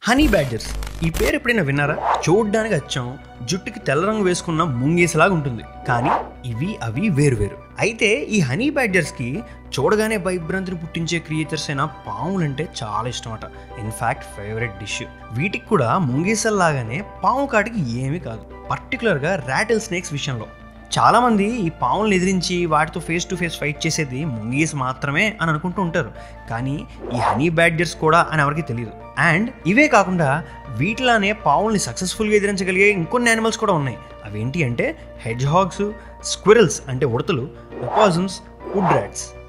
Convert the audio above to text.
honey badgers ఈ పేరు ఎప్పుడైనా విన్నారా చూడ్డానికి అచ్చం జుట్టుకి తెల్ల రంగు వేసుకున్న ముంగేసలాగా ఉంటుంది కానీ ఇవి అవి వేరు వేరు అయితే ఈ హనీ బ్యాడ్జర్స్కి చూడగానే భయభ్రాంతిని పుట్టించే క్రియేచర్స్ అయిన పాములంటే చాలా ఇష్టం అట ఇన్ఫ్యాక్ట్ ఫేవరెట్ డిష్ వీటికి కూడా ముంగీసల్లాగానే పాము కాటికి ఏమీ కాదు పర్టికులర్గా ర్యాటిల్ స్నేక్స్ విషయంలో చాలామంది ఈ పాములను ఎదిరించి వాటితో ఫేస్ టు ఫేస్ ఫైట్ చేసేది ముంగీస్ మాత్రమే అని అనుకుంటూ ఉంటారు కానీ ఈ హనీ బ్యాడ్జర్స్ కూడా అని ఎవరికి తెలియదు అండ్ ఇవే కాకుండా వీటిలానే పావుల్ని సక్సెస్ఫుల్గా ఎదిరించగలిగే ఇంకొన్ని యానిమల్స్ కూడా ఉన్నాయి అవేంటి అంటే హెడ్జ్ హాగ్స్ స్క్విరల్స్ అంటే ఉడతలు ఒపాజమ్స్ వుడ్ ర్యాట్స్